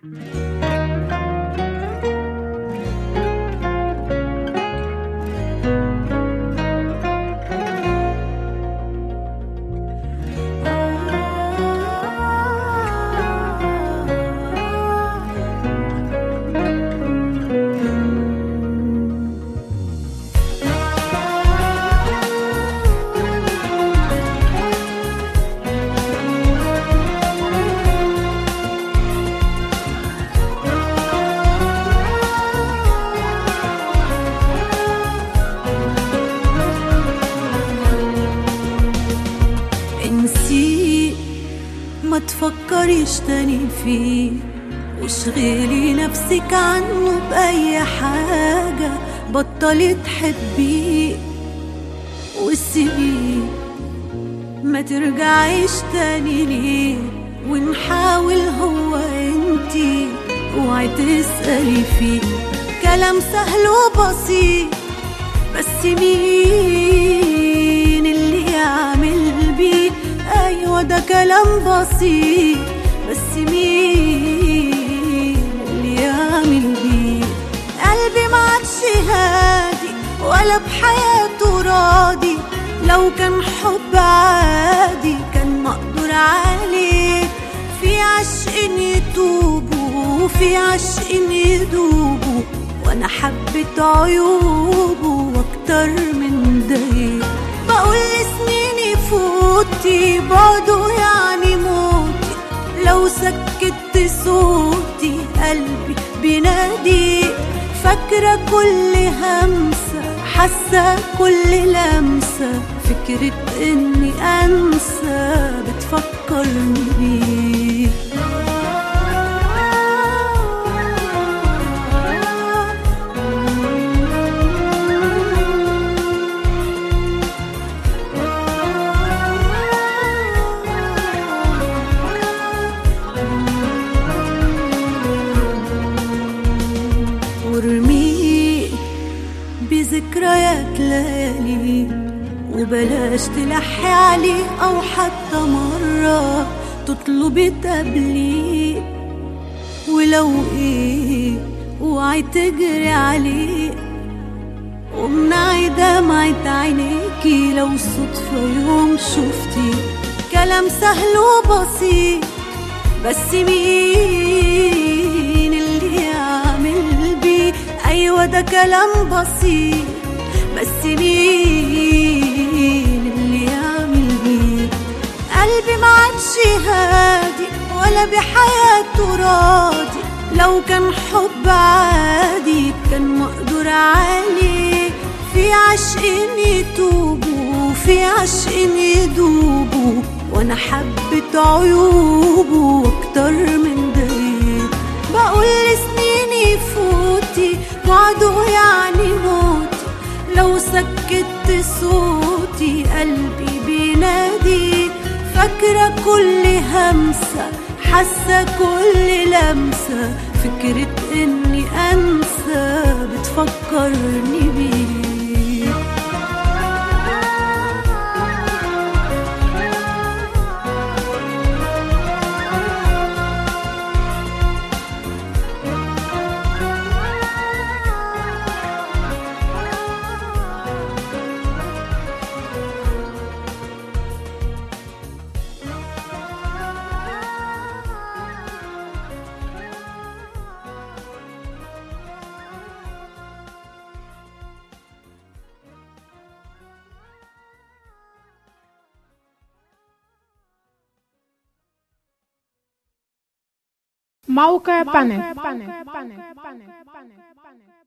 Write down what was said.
انسي ما تفكريش تاني فيه واشغلي نفسك عنه بأي حاجة بطلي تحبيه وسيبيه ما ترجعيش تاني ليه ونحاول هو انتي اوعي تسألي فيه كلام سهل وبسيط بس مين اللي يعمل بيه ايوه ده كلام بسيط بس مين اللي يعمل بيه قلبي ما عادش هادي ولا بحياته راضي لو كان حب عادي كان مقدور عليه في عشق يتوبوا وفي عشق يدوبوا وانا حبيت عيوبه واكتر من ده بقول سنيني فوتي بعده يعني موتي لو سكت صوتي قلبي بينادي فاكرة كل همسة حاسة كل لمسة فكرة اني انسى بتفكرني بيه وارميه بذكريات ليالي وبلاش تلحي عليه او حتى مرة تطلبي تقابليه ولو ايه اوعي تجري عليه وامنعي دمعة عينيكي لو صدفة يوم شفتي كلام سهل وبسيط بس مين اللي يعمل بيه ايوه ده كلام بسيط بس مين اللي يعمل بيه قلبي ما عادش هادي ولا بحياته راضي لو كان حب عادي كان مقدور عليه في عشق يتوبوا وفي عشق يدوبوا وانا حبيت عيوبه اكتر من ده بقول سنيني فوتي بعده يعني موتي لو سكت صوتي قلبي بينادي فاكرة كل همسة حاسة كل لمسة فكرة اني انسى بتفكرني بيه موقع بانل